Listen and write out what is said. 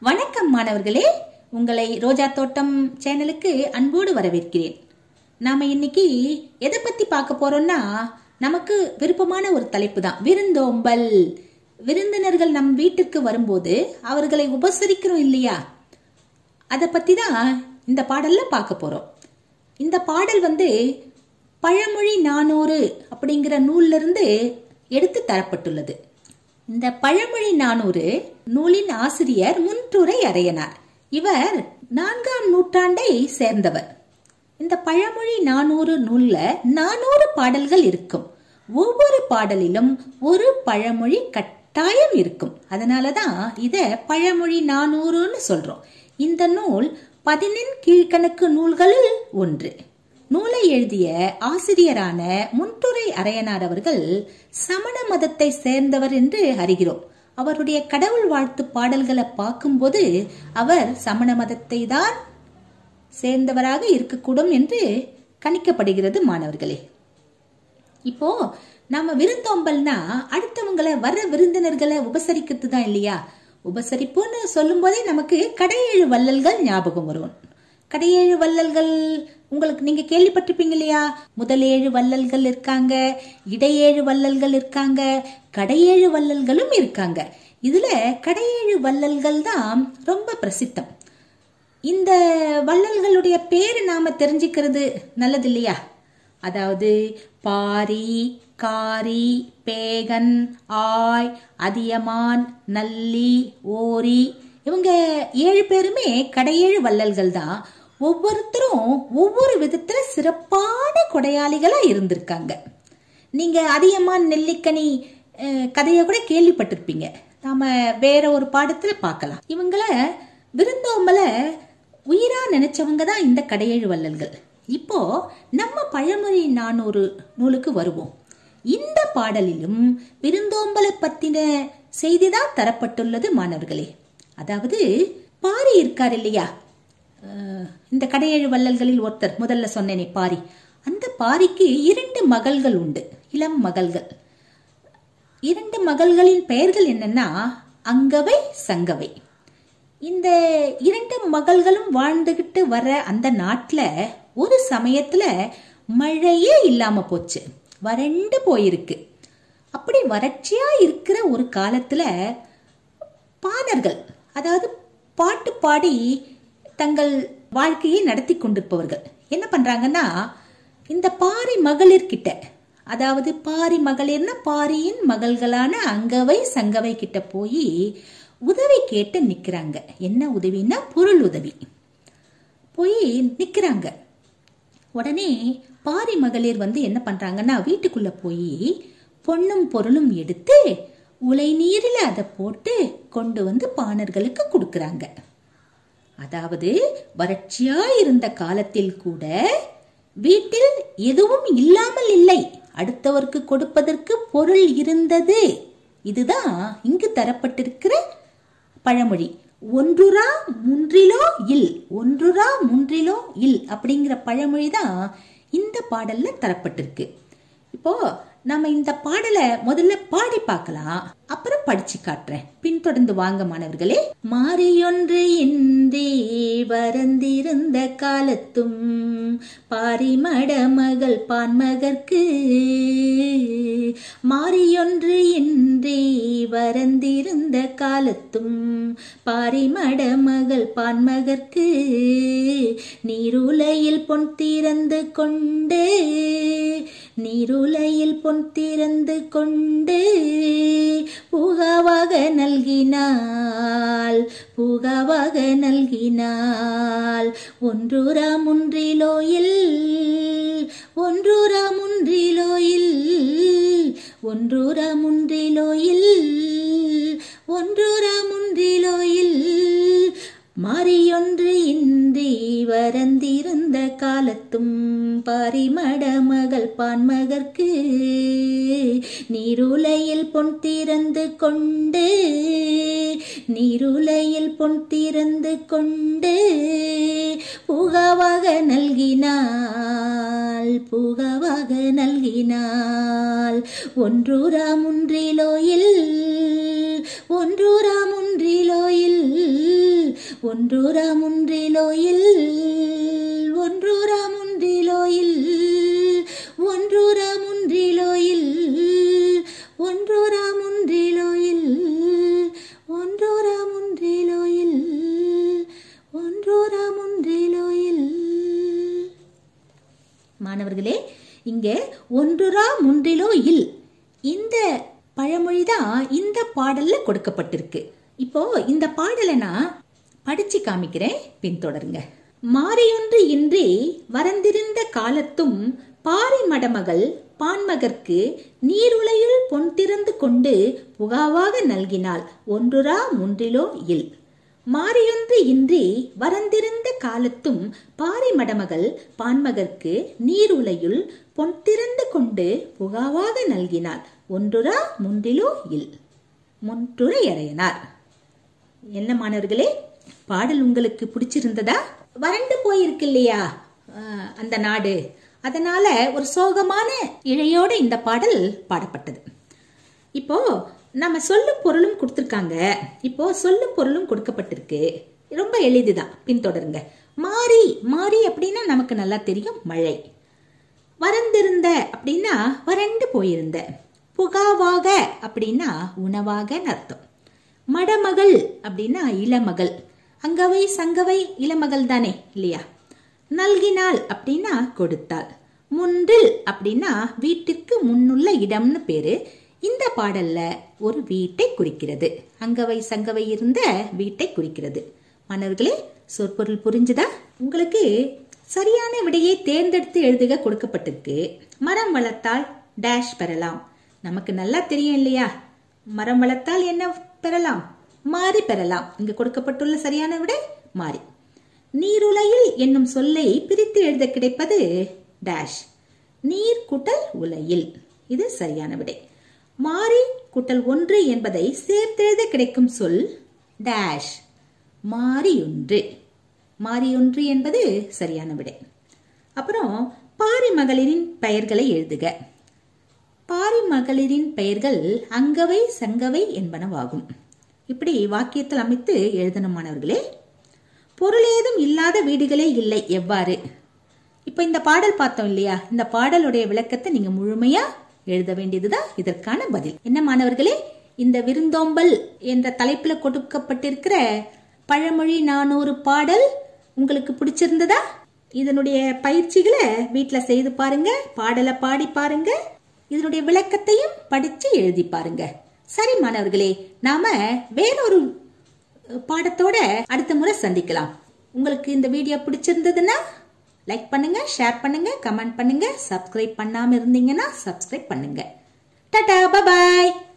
வணக்கம் மாணவர்களே உங்களை ரோஜா தோட்டம் சேனலுக்கு அன்போடு வரவேற்கிறேன் நாம இன்னைக்கு எதை பத்தி பார்க்க போறோம்னா நமக்கு விருப்பமான ஒரு தலைப்பு தான் விருந்தோம்பல் விருந்தினர்கள் நம் வீட்டுக்கு வரும்போது அவர்களை உபசரிக்கிறோம் இல்லையா அதை பத்தி தான் இந்த பாடல்ல பார்க்க போறோம் இந்த பாடல் வந்து பழமொழி நானூறு அப்படிங்கிற நூல்ல இருந்து எடுத்து தரப்பட்டுள்ளது இந்த பழமொழி நானூறு நூலின் ஆசிரியர் முன்துரை அரையனார் இவர் நான்காம் நூற்றாண்டை சேர்ந்தவர் இந்த பழமொழி நானூறு நூல்ல நானூறு பாடல்கள் இருக்கும் ஒவ்வொரு பாடலிலும் ஒரு பழமொழி கட்டாயம் இருக்கும் அதனாலதான் இத பழமொழி நானூறுன்னு சொல்றோம் இந்த நூல் பதினெண் கீழ்கணக்கு நூல்களில் ஒன்று நூலை எழுதிய ஆசிரியரான முன்துரை அரையனார் அவர்கள் சமண மதத்தை சேர்ந்தவர் என்று அறிகிறோம் அவருடைய கடவுள் வாழ்த்து பாடல்களை பார்க்கும்போது அவர் சமண மதத்தை தான் சேர்ந்தவராக இருக்கக்கூடும் என்று கணிக்கப்படுகிறது மாணவர்களே இப்போ நாம விருந்தோம்பல்னா அடுத்தவங்களை வர்ற விருந்தினர்களை உபசரிக்கிறது தான் இல்லையா உபசரிப்புன்னு சொல்லும் போதே நமக்கு கடையேழு வள்ளல்கள் ஞாபகம் வரும் கடையேழு வள்ளல்கள் உங்களுக்கு நீங்க கேள்விப்பட்டிருப்பீங்க இல்லையா முதலேழு வள்ளல்கள் இருக்காங்க இடையேழு வள்ளல்கள் இருக்காங்க கடையேழு வள்ளல்களும் இருக்காங்க இதுல கடையேழு வள்ளல்கள் தான் ரொம்ப பிரசித்தம் இந்த வள்ளல்களுடைய பேரு நாம தெரிஞ்சுக்கிறது நல்லது இல்லையா அதாவது பாரி காரி பேகன் ஆய் அதியமான் நல்லி ஓரி இவங்க ஏழு பேருமே கடையேழு வள்ளல்கள் தான் ஒவ்வொருத்தரும் ஒவ்வொரு விதத்துல சிறப்பான கொடையாளிகளா இருந்திருக்காங்க நீங்க அதியமான் நெல்லிக்கனி கதையை கூட கேள்விப்பட்டிருப்பீங்க நாம வேற ஒரு பாடத்துல பார்க்கலாம் இவங்கள விருந்தோம்பல உயிரா நினைச்சவங்க தான் இந்த கடையேழு வள்ளல்கள் இப்போ நம்ம பழமொழி நானூறு நூலுக்கு வருவோம் இந்த பாடலிலும் விருந்தோம்பலை பத்தின செய்திதான் தரப்பட்டுள்ளது மாணவர்களே அதாவது பாரி இருக்கார் இல்லையா இந்த கடையேழு வள்ளல்களில் ஒருத்தர் முதல்ல சொன்னேனே பாரி அந்த பாரிக்கு இரண்டு மகள்கள் உண்டு இளம் மகள்கள் இரண்டு மகள்களின் பெயர்கள் என்னன்னா அங்கவை சங்கவை இந்த இரண்டு மகள்களும் வாழ்ந்துகிட்டு வர அந்த நாட்டில் ஒரு சமயத்துல மழையே இல்லாம போச்சு வறண்டு போயிருக்கு அப்படி வறட்சியா இருக்கிற ஒரு காலத்துல பாணர்கள் அதாவது பாட்டு பாடி தங்கள் வாழ்க்கையை நடத்தி கொண்டிருப்பவர்கள் என்ன பண்றாங்கன்னா இந்த பாரி மகளிர்கிட்ட அதாவது பாரி மகளிர்னா பாரியின் மகள்களான அங்கவை சங்கவை கிட்ட போய் உதவி கேட்டு நிக்கிறாங்க என்ன உதவின்னா பொருள் உதவி போய் நிக்கிறாங்க உடனே பாரி மகளிர் வந்து என்ன பண்றாங்கன்னா வீட்டுக்குள்ள போய் பொண்ணும் பொருளும் எடுத்து உலை நீரில் அதை போட்டு கொண்டு வந்து பாணர்களுக்கு கொடுக்கறாங்க அதாவது வறட்சியா இருந்த காலத்தில் கூட வீட்டில் எதுவும் இல்லாமல் இல்லை அடுத்தவருக்கு கொடுப்பதற்கு பொருள் இருந்தது இதுதான் இங்கு தரப்பட்டிருக்கிற பழமொழி ஒன்றுரா முன்றிலோ இல் ஒன்றுரா முன்றிலோ இல் அப்படிங்கிற பழமொழி தான் இந்த பாடல்ல தரப்பட்டிருக்கு இப்போ நம்ம இந்த பாடலை முதல்ல பாடி பார்க்கலாம் அப்புறம் படிச்சு காட்டுறேன் பின்தொடர்ந்து வாங்க மாணவர்களே மாறியொன்று இன்றி வரந்திருந்த காலத்தும் பாரிமட மகள் பான்மகற்கு மாறியொன்று இன்றி வரந்திருந்த காலத்தும் பாரிமட மகள் பான்மகற்கு நீருலையில் பொன் திறந்து கொண்டு நீருலையில் பொன் திறந்து கொண்டு பூகாவாக நல்கினாள் பூகாவாக நல்கினாள் ஒன்றுரா முன்றிலோயில் ஒன்றுரா முன்றிலோயில் ஒன்றுரா முன்றிலோயில் ஒன்றுரா முன்றிலோயில் மாறியொன்று இன்றி வரந்திருந்த காலத்தும் பாரிமட மகள் பான்மகற்கு நீருலையில் பொன் திறந்து கொண்டு நீருலையில் பொன் திறந்து கொண்டு புகவாக நல்கினாள் புகவாக நல்கினாள் ஒன்றுரா முன்றிலோயில் ஒன்றுரா முன்றிலோயில் ஒன்றூராம் ஒன்றிலோயில் ஒன்றூராம் ஒன்றிலோயில் ஒன்றூராம் ஒன்றிலோயில் ஒன்றூராம் ஒன்றிலோயில் ஒன்றூராம் ஒன்றிலோயில் ஒன்றூராம் ஒன்றிலோயில் மாணவர்களே இங்க ஒன்றுரா முன்றிலோ இல் இந்த பழமொழி தான் இந்த பாடல்ல கொடுக்கப்பட்டிருக்கு இப்போ இந்த பாடலை நான் படிச்சு காமிக்கிறேன் பின்தொடருங்க மாறியொன்று இன்றி வரந்திருந்த காலத்தும் பாரி மடமகள் பான்மகற்கு நீருளையுள் பொன் திறந்து கொண்டு புகாவாக நல்கினாள் ஒன்றுரா முன்றிலோ இல் மாறியொன்று இன்றி வரந்திருந்த காலத்தும் பாரி மடமகள் பான்மகற்கு நீருலையுள் பொன் திறந்து கொண்டு புகாவாக நல்கினாள் ஒன்றுரா முன்றிலோ இல் முன்றுரையறையனார் என்ன மாணவர்களே பாடல் உங்களுக்கு பிடிச்சிருந்ததா வறண்டு போயிருக்கு இல்லையா அஹ், அந்த நாடு அதனால ஒரு சோகமான இழையோட இந்த பாடல் பாடப்பட்டது இப்போ நம்ம சொல்லும் பொருளும் கொடுத்துருக்காங்க இப்போ சொல்லும் பொருளும் கொடுக்கப்பட்டிருக்கு ரொம்ப எளிதுதான் பின்தொடருங்க மாறி மாறி அப்படின்னா நமக்கு நல்லா தெரியும் மழை வறந்திருந்த அப்படின்னா வறண்டு போயிருந்த புகாவாக அப்படின்னா உணவாகன்னு அர்த்தம் மடமகள் அப்படின்னா இளமகள் அங்கவை சங்கவை இளமகள் தானே இல்லையா நல்கினாள் அப்படின்னா கொடுத்தாள் முன்றில் அப்படின்னா வீட்டுக்கு முன்னுள்ள இடம்னு பேரு இந்த பாடல்ல ஒரு வீட்டை குறிக்கிறது அங்கவை சங்கவை இருந்த வீட்டை குறிக்கிறது மாணவர்களே சொற்பொருள் புரிஞ்சுதா உங்களுக்கு சரியான விடையை தேர்ந்தெடுத்து எழுதுக கொடுக்கப்பட்டிருக்கு மரம் வளர்த்தால் டேஷ் பெறலாம் நமக்கு நல்லா தெரியும் இல்லையா மரம் வளர்த்தால் என்ன பெறலாம் மாறி பெறலாம் இங்கு கொடுக்கப்பட்டுள்ள சரியான விடை மாறி நீருலையில் என்னும் சொல்லை பிரித்து எழுத கிடைப்பது டேஷ் நீர் குட்டல் உலையில் இது சரியான விடை மாறி குட்டல் ஒன்று என்பதை சேர்த்தெழுத கிடைக்கும் சொல் டேஷ் மாறியொன்று மாறியொன்று என்பது சரியான விடை அப்புறம் பாரி மகளிரின் பெயர்களை எழுதுக பாரி மகளிரின் பெயர்கள் அங்கவை சங்கவை என்பனவாகும் இப்படி வாக்கியத்தில் அமைத்து எழுதணும் மாணவர்களே பொருள் ஏதும் இல்லாத வீடுகளே இல்லை எவ்வாறு இப்போ இந்த பாடல் பார்த்தோம் இல்லையா இந்த பாடலுடைய விளக்கத்தை நீங்க முழுமையா எழுத வேண்டியதுதான் இதற்கான பதில் என்ன மாணவர்களே இந்த விருந்தோம்பல் என்ற தலைப்புல கொடுக்கப்பட்டிருக்கிற பழமொழி நானூறு பாடல் உங்களுக்கு பிடிச்சிருந்ததா இதனுடைய பயிற்சிகளை வீட்டில் செய்து பாருங்க பாடலை பாடி பாருங்க இதனுடைய விளக்கத்தையும் படிச்சு எழுதி பாருங்க சரி மாணவர்களே நாம வேறொரு பாடத்தோட அடுத்த முறை சந்திக்கலாம் உங்களுக்கு இந்த வீடியோ பிடிச்சிருந்ததுன்னா லைக் பண்ணுங்க ஷேர் பண்ணுங்க கமெண்ட் பண்ணுங்க சப்ஸ்கிரைப் பண்ணாம இருந்தீங்கன்னா சப்ஸ்கிரைப் பண்ணுங்க டாடா பாய்